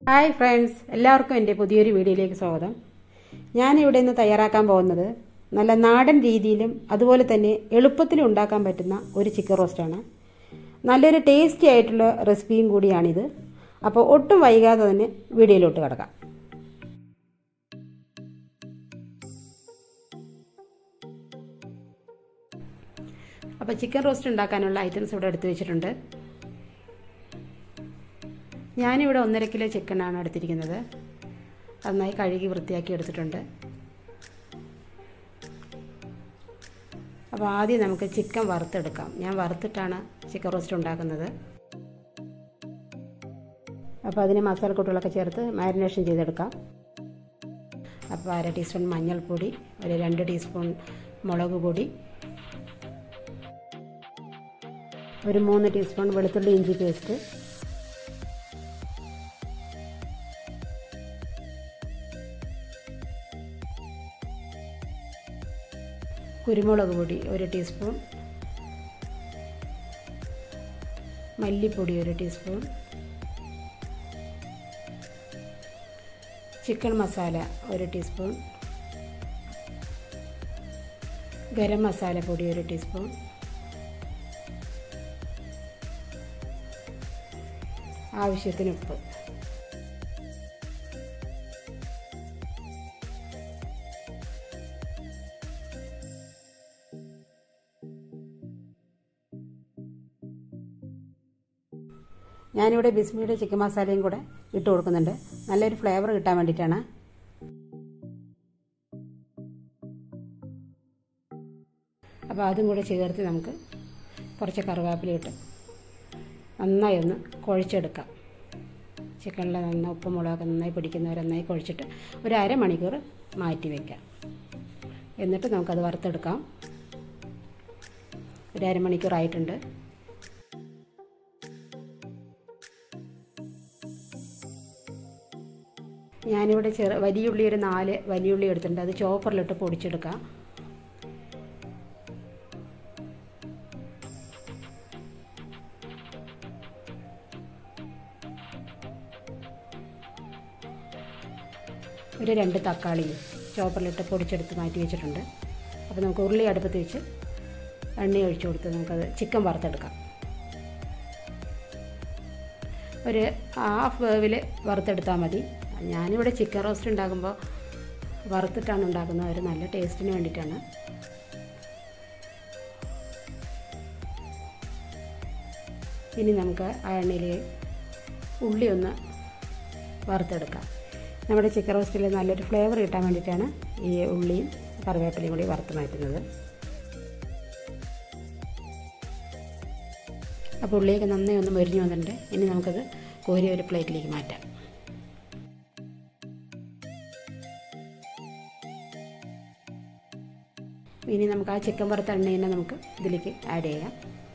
hi friends എല്ലാവർക്കും എൻ്റെ പുതിയൊരു വീഡിയോയിലേക്ക് സ്വാഗതം ഞാനിവിടെ നിന്ന് തയ്യാറാക്കാൻ പോകുന്നത് നല്ല നാടൻ രീതിയിലും അതുപോലെ തന്നെ എളുപ്പത്തിലും ഉണ്ടാക്കാൻ പറ്റുന്ന ഒരു ചിക്കൻ റോസ്റ്റാണ് നല്ലൊരു ടേസ്റ്റി ആയിട്ടുള്ള റെസിപ്പിയും കൂടിയാണിത് അപ്പോൾ ഒട്ടും വൈകാതെ തന്നെ വീഡിയോയിലോട്ട് കിടക്കാം അപ്പോൾ ചിക്കൻ റോസ്റ്റ് ഉണ്ടാക്കാനുള്ള ഐറ്റംസ് ഇവിടെ എടുത്തു വെച്ചിട്ടുണ്ട് ഞാനിവിടെ ഒന്നര കിലോ ചിക്കനാണ് എടുത്തിരിക്കുന്നത് നന്നായി കഴുകി വൃത്തിയാക്കി എടുത്തിട്ടുണ്ട് അപ്പോൾ ആദ്യം നമുക്ക് ചിക്കൻ വറുത്തെടുക്കാം ഞാൻ വറുത്തിട്ടാണ് ചിക്കൻ റോസ്റ്റ് ഉണ്ടാക്കുന്നത് അപ്പോൾ അതിന് മസാലക്കൂട്ടുകളൊക്കെ ചേർത്ത് മാരിനേഷൻ ചെയ്തെടുക്കാം അപ്പോൾ അര ടീസ്പൂൺ മഞ്ഞൾപ്പൊടി ഒരു രണ്ട് ടീസ്പൂൺ മുളക് പൊടി ഒരു മൂന്ന് ടീസ്പൂൺ വെളുത്തുള്ളി ഇഞ്ചി പേസ്റ്റ് കുരുമുളക് പൊടി ഒരു ടീസ്പൂൺ മല്ലിപ്പൊടി ഒരു ടീസ്പൂൺ ചിക്കൻ മസാല ഒരു ടീസ്പൂൺ ഗരം മസാല പൊടി ഒരു ടീസ്പൂൺ ആവശ്യത്തിന് ഉപ്പ് ഞാനിവിടെ ബിസ്മിയുടെ ചിക്കൻ മസാലയും കൂടെ ഇട്ട് കൊടുക്കുന്നുണ്ട് നല്ലൊരു ഫ്ലേവർ കിട്ടാൻ വേണ്ടിയിട്ടാണ് അപ്പോൾ അതും കൂടെ ചേർത്ത് നമുക്ക് കുറച്ച് കറിവേപ്പില ഇട്ട് നന്നായി ഒന്ന് കുഴച്ചെടുക്കാം ചിക്കനിൽ നന്നായി ഉപ്പും മുളകൊക്കെ നന്നായി പിടിക്കുന്നവരെ നന്നായി കുഴച്ചിട്ട് ഒരു അരമണിക്കൂർ മാറ്റി വയ്ക്കാം എന്നിട്ട് നമുക്കത് വറുത്തെടുക്കാം ഒരു അരമണിക്കൂറായിട്ടുണ്ട് ഞാനിവിടെ ചെറു വലിയുള്ളി ഒരു നാല് വലിയുള്ളി എടുത്തിട്ടുണ്ട് അത് ചോപ്പറിലിട്ട് പൊടിച്ചെടുക്കാം ഒരു രണ്ട് തക്കാളിയും ചോപ്പറിലിട്ട് പൊടിച്ചെടുത്ത് മാറ്റി വെച്ചിട്ടുണ്ട് അപ്പോൾ നമുക്ക് ഉരുളി അടുപ്പത്ത് വെച്ച് എണ്ണ ഒഴിച്ചു കൊടുത്ത് നമുക്കത് ചിക്കൻ വറുത്തെടുക്കാം ഒരു ഹാഫ് വേവിൽ വറുത്തെടുത്താൽ മതി ഞാനിവിടെ ചിക്കൻ റോസ്റ്റ് ഉണ്ടാക്കുമ്പോൾ വറുത്തിട്ടാണ് ഉണ്ടാക്കുന്നത് ഒരു നല്ല ടേസ്റ്റിന് വേണ്ടിയിട്ടാണ് ഇനി നമുക്ക് ആ എണ്ണയിൽ ഉള്ളി ഒന്ന് വറുത്തെടുക്കാം നമ്മുടെ ചിക്കൻ റോസ്റ്റിൽ നല്ലൊരു ഫ്ലേവർ കിട്ടാൻ വേണ്ടിയിട്ടാണ് ഈ ഉള്ളിയും കറിവേപ്പിലയും കൂടി വറുത്ത് മാറ്റുന്നത് അപ്പോൾ ഉള്ളിയൊക്കെ നന്നായി ഒന്ന് മൊരിഞ്ഞ് വന്നിട്ടുണ്ട് ഇനി നമുക്കത് കോരി ഒരു പ്ലേറ്റിലേക്ക് മാറ്റാം ഇനി നമുക്ക് ആ ചിക്കൻ വറുത്ത എണ്ണ നമുക്ക് ഇതിലേക്ക് ആഡ് ചെയ്യാം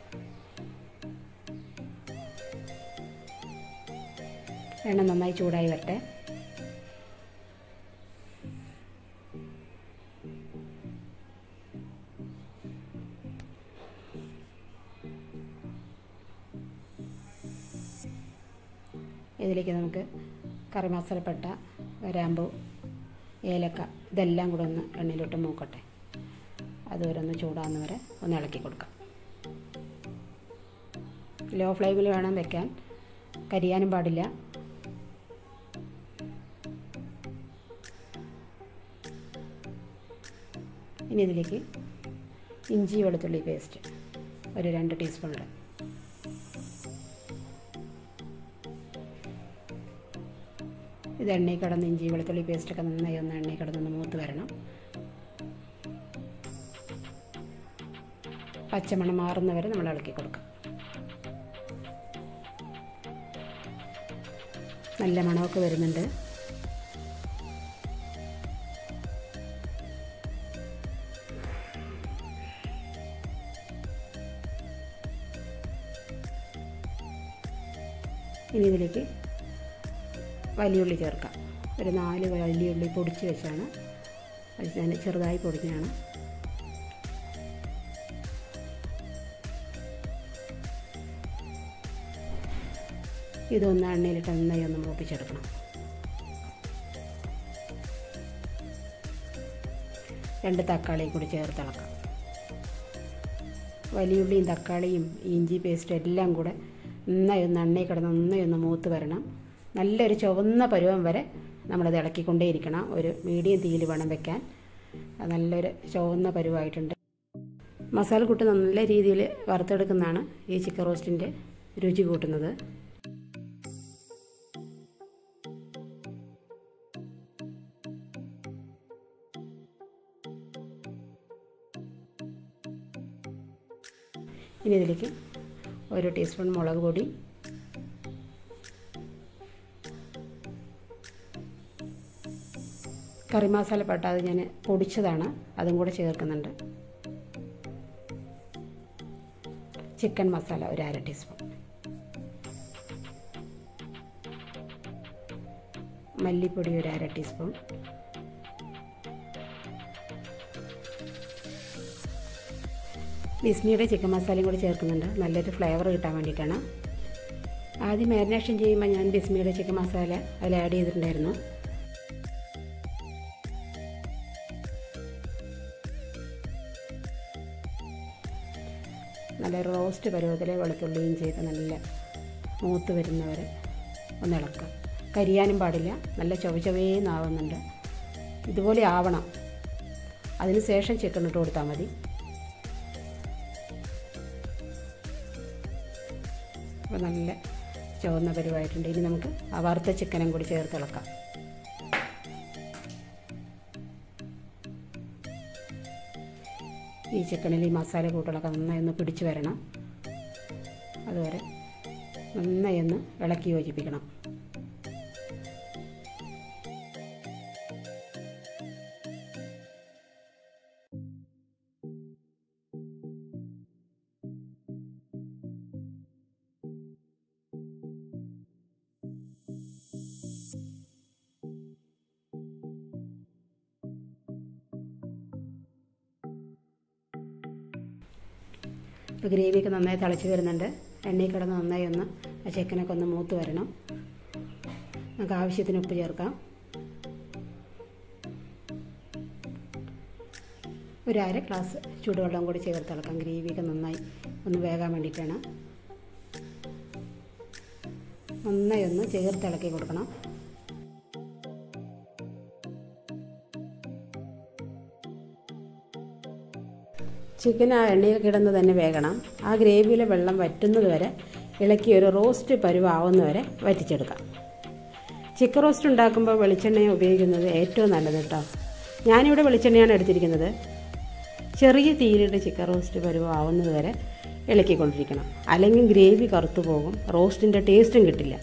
എണ്ണ നന്നായി ചൂടായി വരട്ടെ ഇതിലേക്ക് നമുക്ക് കറി മസാലപ്പെട്ട ഗ്രാമ്പു ഏലക്ക ഇതെല്ലാം കൂടെ ഒന്ന് എണ്ണയിലോട്ട് മൂക്കട്ടെ അതുവരെ ഒന്ന് ചൂടാകുന്ന വരെ ഒന്ന് ഇളക്കി കൊടുക്കാം ലോ ഫ്ലെയിമിൽ വേണം വെക്കാൻ കരിയാനും പാടില്ല ഇനി ഇതിലേക്ക് ഇഞ്ചി വെളുത്തുള്ളി പേസ്റ്റ് ഒരു രണ്ട് ടീസ്പൂൺ ഇടാം ഇത് എണ്ണയിൽ കിടന്ന് ഇഞ്ചി വെളുത്തുള്ളി പേസ്റ്റൊക്കെ നന്നായി ഒന്ന് എണ്ണയിൽ കിടന്നൊന്ന് മൂത്ത് വരണം പച്ചമണം മാറുന്നവരെ നമ്മൾ ഇളക്കി കൊടുക്കാം നല്ല മണമൊക്കെ വരുന്നുണ്ട് ഇനി ഇതിലേക്ക് വലിയുള്ളി ചേർക്കാം ഒരു നാല് വലിയുള്ളി പൊടിച്ച് വെച്ചാണ് അത് ഞാൻ ചെറുതായി പൊടിഞ്ഞാണ് ഇതൊന്ന് എണ്ണയിലിട്ട് നന്നായി ഒന്ന് മൂപ്പിച്ചെടുക്കണം രണ്ട് തക്കാളിയും കൂടി ചേർത്തിളക്കാം വലിയുള്ളിയും തക്കാളിയും ഇഞ്ചി പേസ്റ്റും എല്ലാം കൂടെ നന്നായി ഒന്ന് എണ്ണയിൽ കിടന്ന് നന്നായി ഒന്ന് മൂത്ത് വരണം നല്ലൊരു ചുവന്ന പരുവം വരെ നമ്മളത് ഇളക്കിക്കൊണ്ടേയിരിക്കണം ഒരു മീഡിയം തീയിൽ വേണം വെക്കാൻ അത് നല്ലൊരു ചുവന്ന പരുവായിട്ടുണ്ട് മസാല കൂട്ട് നല്ല രീതിയിൽ വറുത്തെടുക്കുന്നതാണ് ഈ ചിക്കൻ റോസ്റ്റിൻ്റെ രുചി കൂട്ടുന്നത് ഇനി ഇതിലേക്ക് ഒരു ടീസ്പൂൺ മുളക് പൊടി കറി മസാല പട്ട അത് ഞാൻ പൊടിച്ചതാണ് അതും കൂടെ ചേർക്കുന്നുണ്ട് ചിക്കൻ മസാല ഒരു അര ടീസ്പൂൺ മല്ലിപ്പൊടി ഒരു അര ടീസ്പൂൺ ബിസ്മിയുടെ ചിക്കൻ മസാലയും കൂടി ചേർക്കുന്നുണ്ട് നല്ലൊരു ഫ്ലേവർ കിട്ടാൻ വേണ്ടിയിട്ടാണ് ആദ്യം മാരിനേഷൻ ചെയ്യുമ്പോൾ ഞാൻ ബിസ്മിയുടെ ചിക്കൻ മസാല അതിൽ ആഡ് ചെയ്തിട്ടുണ്ടായിരുന്നു നല്ല റോസ്റ്റ് പരുവത്തിൽ വെളുത്തുള്ളിയും ചെയ്ത് നല്ല മൂത്ത് വരുന്നവരെ ഒന്ന് ഇളക്കുക കരിയാനും പാടില്ല നല്ല ചൊവ ചൊവയേന്നാവുന്നുണ്ട് ഇതുപോലെ ആവണം അതിന് ശേഷം ചിക്കൻ ഇട്ട് കൊടുത്താൽ മതി അപ്പോൾ നല്ല ചുവന്ന പരുവായിട്ടുണ്ട് ഇനി നമുക്ക് ആ വറുത്ത ചിക്കനും കൂടി ചേർത്ത് ഇളക്കാം ഈ ചിക്കനിൽ ഈ മസാല കൂട്ടുകളൊക്കെ നന്നായി ഒന്ന് പിടിച്ചു വരണം അതുവരെ നന്നായി ഒന്ന് ഇളക്കി യോജിപ്പിക്കണം ഇപ്പോൾ ഗ്രേവിയൊക്കെ നന്നായി തിളച്ച് വരുന്നുണ്ട് എണ്ണയിൽ കിടന്ന് നന്നായി ഒന്ന് ആ ചിക്കനൊക്കെ ഒന്ന് മൂത്ത് വരണം നമുക്ക് ആവശ്യത്തിന് ഉപ്പ് ചേർക്കാം ഒരു അര ഗ്ലാസ് ചൂടുവെള്ളം കൂടി ചേർത്തിളക്കാം ഗ്രേവിയൊക്കെ നന്നായി ഒന്ന് വേകാൻ വേണ്ടിയിട്ടാണ് നന്നായി ഒന്ന് ചേർത്തിളക്കി കൊടുക്കണം ചിക്കൻ ആ എണ്ണയിൽ കിടന്ന് തന്നെ വേകണം ആ ഗ്രേവിയിലെ വെള്ളം വറ്റുന്നത് വരെ ഇളക്കി ഒരു റോസ്റ്റ് പരുവാവുന്ന വരെ വറ്റിച്ചെടുക്കാം ചിക്കൻ റോസ്റ്റ് ഉണ്ടാക്കുമ്പോൾ വെളിച്ചെണ്ണ ഉപയോഗിക്കുന്നത് ഏറ്റവും നല്ലത് കേട്ടോ ഞാനിവിടെ വെളിച്ചെണ്ണയാണ് എടുത്തിരിക്കുന്നത് ചെറിയ തീയിലിട്ട് ചിക്കൻ റോസ്റ്റ് പരുവാവുന്നത് വരെ ഇളക്കിക്കൊണ്ടിരിക്കണം അല്ലെങ്കിൽ ഗ്രേവി കറുത്തു പോകും റോസ്റ്റിൻ്റെ ടേസ്റ്റും കിട്ടില്ല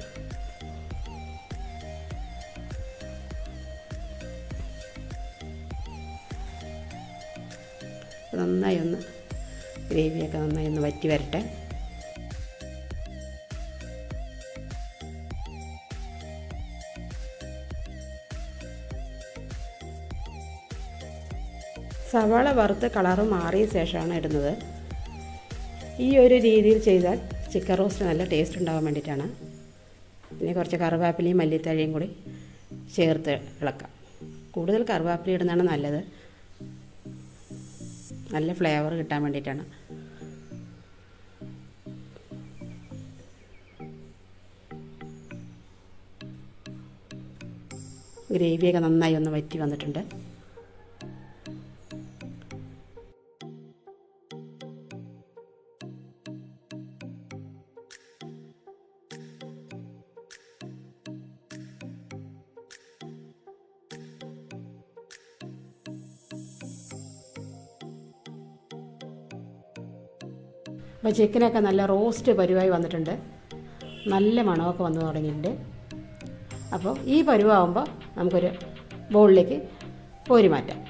നന്നായി ഒന്ന് ഗ്രേവിയൊക്കെ നന്നായി ഒന്ന് വറ്റി വരട്ടെ സവാള വറുത്ത് കളറ് മാറിയ ശേഷമാണ് ഇടുന്നത് ഈ ഒരു രീതിയിൽ ചെയ്താൽ ചിക്കൻ റോസ്റ്റ് നല്ല ടേസ്റ്റ് ഉണ്ടാകാൻ വേണ്ടിയിട്ടാണ് പിന്നെ കുറച്ച് കറുവാപ്പിലയും മല്ലിത്തഴയും കൂടി ചേർത്ത് ഇളക്കാം കൂടുതൽ കറുവാപ്പില ഇടുന്നതാണ് നല്ലത് നല്ല ഫ്ലേവർ കിട്ടാൻ വേണ്ടിയിട്ടാണ് ഗ്രേവിയൊക്കെ നന്നായി ഒന്ന് വറ്റി വന്നിട്ടുണ്ട് അപ്പോൾ ചിക്കനൊക്കെ നല്ല റോസ്റ്റ് പരുവായി വന്നിട്ടുണ്ട് നല്ല മണമൊക്കെ വന്നു തുടങ്ങിയിട്ടുണ്ട് അപ്പോൾ ഈ പരുവാകുമ്പോൾ നമുക്കൊരു ബൗളിലേക്ക് കോരി മാറ്റാം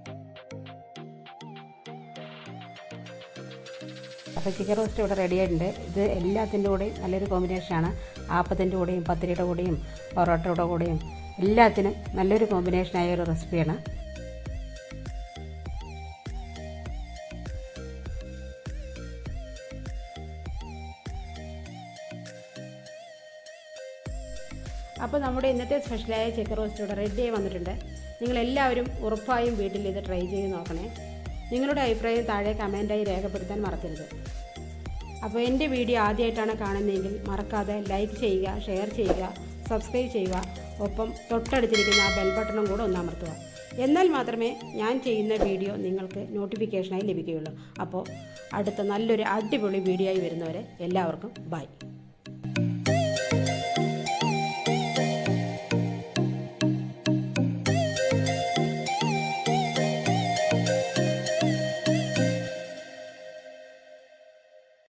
അപ്പോൾ ചിക്കൻ റോസ്റ്റ് ഇവിടെ റെഡി ആയിട്ടുണ്ട് ഇത് എല്ലാത്തിൻ്റെ കൂടെയും നല്ലൊരു കോമ്പിനേഷനാണ് ആപ്പത്തിൻ്റെ കൂടെയും പത്തിരിയുടെ കൂടെയും പൊറോട്ടയുടെ കൂടെയും എല്ലാത്തിനും നല്ലൊരു കോമ്പിനേഷനായ ഒരു റെസിപ്പിയാണ് അപ്പോൾ നമ്മുടെ ഇന്നത്തെ സ്പെഷ്യലായ ചിക്കൻ റോസ്റ്റ് ഇവിടെ റെഡി ആയി വന്നിട്ടുണ്ട് നിങ്ങളെല്ലാവരും ഉറപ്പായും വീട്ടിൽ ഇത് ട്രൈ ചെയ്ത് നോക്കണേ നിങ്ങളുടെ അഭിപ്രായം താഴെ കമൻറ്റായി രേഖപ്പെടുത്താൻ മറക്കരുത് അപ്പോൾ എൻ്റെ വീഡിയോ ആദ്യമായിട്ടാണ് കാണുന്നതെങ്കിൽ മറക്കാതെ ലൈക്ക് ചെയ്യുക ഷെയർ ചെയ്യുക സബ്സ്ക്രൈബ് ചെയ്യുക ഒപ്പം തൊട്ടടുത്തിരിക്കുന്ന ആ ബെൽ ബട്ടണും കൂടെ ഒന്ന് അമർത്തുക എന്നാൽ മാത്രമേ ഞാൻ ചെയ്യുന്ന വീഡിയോ നിങ്ങൾക്ക് നോട്ടിഫിക്കേഷനായി ലഭിക്കുകയുള്ളൂ അപ്പോൾ അടുത്ത നല്ലൊരു അടിപൊളി വീഡിയോ ആയി വരുന്നവരെ എല്ലാവർക്കും ബൈ